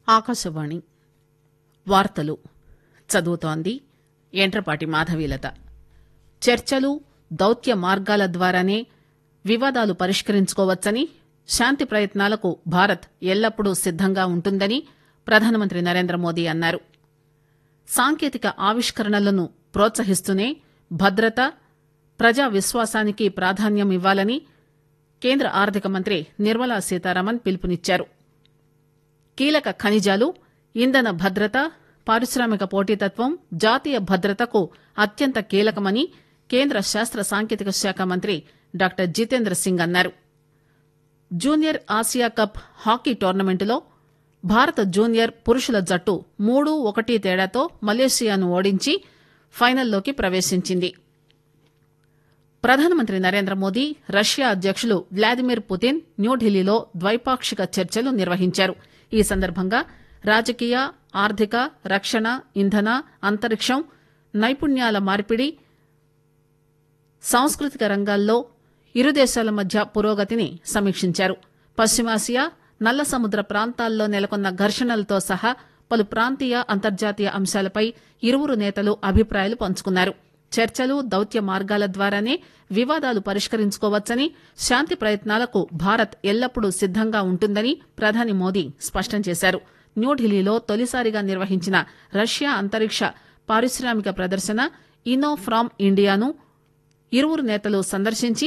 ఆకాశవాణి వార్తలు చదువుతోంది యంట్రపాటి మాధవీలత చర్చలు దౌత్య మార్గాల ద్వారానే వివాదాలు పరిష్కరించుకోవచ్చని శాంతి ప్రయత్నాలకు భారత్ ఎల్లప్పుడూ సిద్దంగా ఉంటుందని ప్రధానమంత్రి నరేంద్రమోదీ అన్నారు సాంకేతిక ఆవిష్కరణలను ప్రోత్సహిస్తూనే భద్రత ప్రజా విశ్వాసానికి ప్రాధాన్యమివ్వాలని కేంద్ర ఆర్థిక మంత్రి నిర్మలా సీతారామన్ పిలుపునిచ్చారు కీలక ఖనిజాలు ఇంధన భద్రత పారిశ్రామిక పోటీతత్వం జాతీయ భద్రతకు అత్యంత కీలకమని కేంద్ర శాస్త్ర సాంకేతిక శాఖ మంత్రి డాక్టర్ జితేంద్ర సింగ్ అన్నారు జూనియర్ ఆసియా కప్ హాకీ టోర్నమెంటులో భారత జూనియర్ పురుషుల జట్టు మూడు ఒకటి తేడాతో మలేషియాను ఓడించి ఫైనల్లోకి ప్రవేశించింది ప్రధానమంత్రి నరేంద్ర మోదీ రష్యా అధ్యకులు వ్లాదిమిర్ పుతిన్ న్యూఢిల్లీలో ద్వైపాక్షిక చర్చలు నిర్వహించారు ఈ సందర్భంగా రాజకీయ ఆర్థిక రక్షణ ఇంధన అంతరిక్షం నైపుణ్యాల మార్పిడి సాంస్కృతిక రంగాల్లో ఇరు దేశాల మధ్య పురోగతిని సమీక్షించారు పశ్చిమాసియా నల్ల సముద్ర ప్రాంతాల్లో నెలకొన్న ఘర్షణలతో సహా పలు ప్రాంతీయ అంతర్జాతీయ అంశాలపై ఇరువురు నేతలు అభిప్రాయాలు పంచుకున్నారు చర్చలు దౌత్య మార్గాల ద్వారానే వివాదాలు పరిష్కరించుకోవచ్చని శాంతి ప్రయత్నాలకు భారత్ ఎల్లప్పుడూ సిద్దంగా ఉంటుందని ప్రధాని మోదీ స్పష్టం చేశారు న్యూఢిల్లీలో తొలిసారిగా నిర్వహించిన రష్యా అంతరిక్ష పారిశ్రామిక ప్రదర్శన ఇన్నో ఫ్రామ్ ఇండియాను ఇరువురు నేతలు సందర్శించి